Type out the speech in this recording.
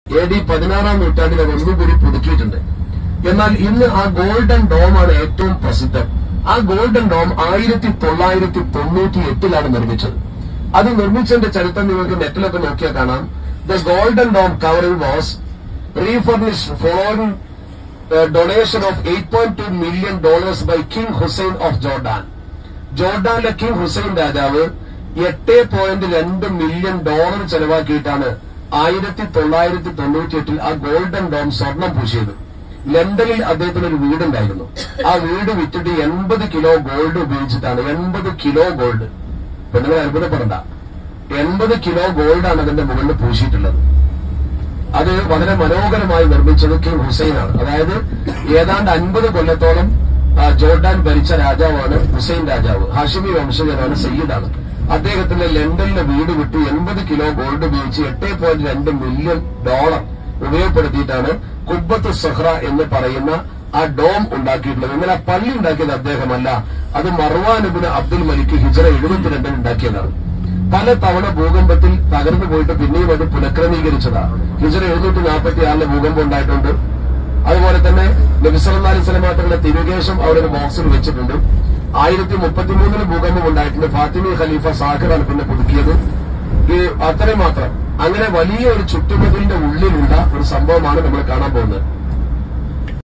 A D പതിനാറാം നൂറ്റാണ്ടിൽ അത് ഒന്നുകൂടി പുതുക്കിയിട്ടുണ്ട് എന്നാൽ ഇന്ന് ആ ഗോൾഡൻ ഡോമാണ് ഏറ്റവും പ്രസിദ്ധം ആ ഗോൾഡൻ ഡോം ആയിരത്തി തൊള്ളായിരത്തി തൊണ്ണൂറ്റി എട്ടിലാണ് നിർമ്മിച്ചത് അത് നിർമ്മിച്ചതിന്റെ ചരിത്രം നിങ്ങൾക്ക് നെറ്റിലൊക്കെ നോക്കിയാൽ കാണാം the golden dome covering was refurnished following donation of eight point two million dollars by king Hussein of Jordan ജോർഡാനിലെ കിങ് ഹുസൈൻ രാജാവ് എട്ട് പോയിന്റ് രണ്ട് മില്യൺ ഡോളർ ചെലവാക്കിയിട്ടാണ് ആയിരത്തി തൊള്ളായിരത്തി തൊണ്ണൂറ്റി എട്ടിൽ ആ ഗോൾഡൻ ഡോം സ്വർണം പൂശിയത് ലണ്ടനിൽ അദ്ദേഹത്തിന് ഒരു വീടുണ്ടായിരുന്നു ആ വീട് വിറ്റിട്ട് എൺപത് കിലോ ഗോൾഡ് ഉപയോഗിച്ചിട്ടാണ് എൺപത് കിലോ ഗോൾഡ് പെണ്ണുങ്ങൾ അത്ഭുതപ്പെടണ്ട എൺപത് കിലോ ഗോൾഡാണ് അതിന്റെ മുകളിൽ പൂശിയിട്ടുള്ളത് അത് വളരെ മനോഹരമായി നിർമ്മിച്ചത് കിങ് ഹുസൈനാണ് അതായത് ഏതാണ്ട് അൻപത് കൊല്ലത്തോളം ആ, ജോർഡാൻ ഭരിച്ച രാജാവാണ് ഹുസൈൻ രാജാവ് ഹാഷിമി വംശജനാണ് സയ്യിദാണ് അദ്ദേഹത്തിന്റെ ലണ്ടനിലെ വീട് വിട്ട് എൺപത് കിലോ ഗോൾഡ് ഉപയോഗിച്ച് എട്ട് പോയിന്റ് രണ്ട് മില്യൺ ഡോളർ ഉപയോഗപ്പെടുത്തിയിട്ടാണ് കുബ്ബത്ത് സഹ്റ എന്ന് പറയുന്ന ആ ഡോം ഉണ്ടാക്കിയിട്ടുള്ളത് എന്നാൽ ആ പള്ളി ഉണ്ടാക്കിയത് അദ്ദേഹമല്ല അത് മർവാനുബിന് അബ്ദുൽ മലിക്ക് ഹിജറ എഴുപത്തിരണ്ടിൽ ഉണ്ടാക്കിയതാണ് പല തവണ ഭൂകമ്പത്തിൽ തകർന്നു പോയിട്ട് പിന്നെയും അത് പുനഃക്രമീകരിച്ചതാണ് ഹിജറ എഴുന്നൂറ്റി നാൽപ്പത്തി ആറിലെ ഭൂകമ്പം ഉണ്ടായിട്ടുണ്ട് അതുപോലെ തന്നെ നബിസലി സ്വലമാത്തങ്ങളുടെ തിരുകേശം അവിടെ ഒരു ബോക്സിൽ വെച്ചിട്ടുണ്ട് ആയിരത്തി മുപ്പത്തിമൂന്നിന് ഭൂകമ്പം ഉണ്ടായിട്ടുണ്ട് ഫാത്തിമി ഖലീഫ സാഖറാണ് പിന്നെ പുതുക്കിയത് ഈ അത്രയും മാത്രം അങ്ങനെ വലിയ ഒരു ചുറ്റുമതിലിന്റെ ഉള്ളിലുള്ള ഒരു സംഭവമാണ് നമ്മൾ കാണാൻ പോകുന്നത്